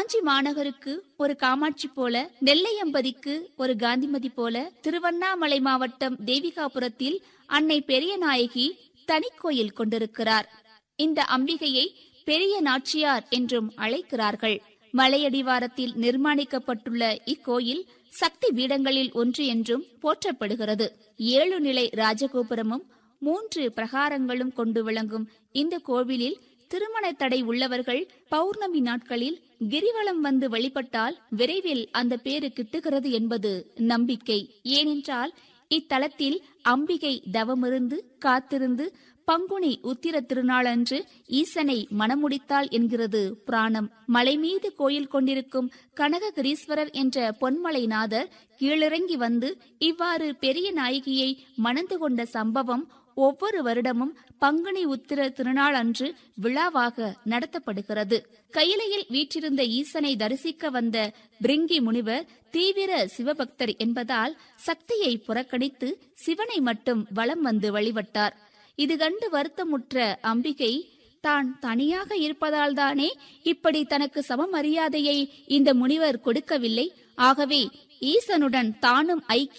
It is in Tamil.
காஞ்சி மாநகருக்கு ஒரு காமாட்சி போல நெல்லையம்பதிக்கு ஒரு காந்திமதி போல திருவண்ணாமலை மாவட்டம் தேவிகாபுரத்தில் அன்னை பெரியநாயகி தனிக்கோயில் கொண்டிருக்கிறார் இந்த அம்பிகையை பெரிய நாச்சியார் என்றும் அழைக்கிறார்கள் மலையடிவாரத்தில் நிர்மாணிக்கப்பட்டுள்ள இக்கோயில் சக்தி பீடங்களில் ஒன்று என்றும் போற்றப்படுகிறது ஏழு நிலை ராஜகோபுரமும் மூன்று பிரகாரங்களும் கொண்டு விளங்கும் இந்த கோவிலில் திருமண தடை உள்ளவர்கள் பௌர்ணமி நாட்களில் கிரிவலம் வந்து வழிபட்டால் விரைவில் அந்த பேரு கிட்டுகிறது என்பது நம்பிக்கை ஏனென்றால் இத்தலத்தில் அம்பிகை தவமிருந்து காத்திருந்து பங்குனி உத்திர திருநாளன்று ஈசனை மணமுடித்தாள் என்கிறது புராணம் மலை மீது கோயில் கொண்டிருக்கும் கனககிரீஸ்வரர் என்ற பொன்மலைநாதர் கீழிறங்கி வந்து இவ்வாறு பெரிய நாயகியை மணந்து கொண்ட சம்பவம் ஒவ்வொரு வருடமும் பங்குனி உத்திர திருநாள் அன்று விழாவாக நடத்தப்படுகிறது கையிலையில் வீற்றிருந்த ஈசனை தரிசிக்க வந்த பிரிங்கி முனிவர் தீவிர சிவபக்தர் என்பதால் சக்தியை புறக்கணித்து சிவனை மட்டும் வலம் வந்து வழிபட்டார் இது கண்டு வருத்தமுற்ற அம்பிகை தான் தனியாக இருப்பதால் தானே இப்படி தனக்கு சமமரியாதையை இந்த முனிவர் கொடுக்கவில்லை ஆகவே ஈசனுடன் தானும் ஐக்கிய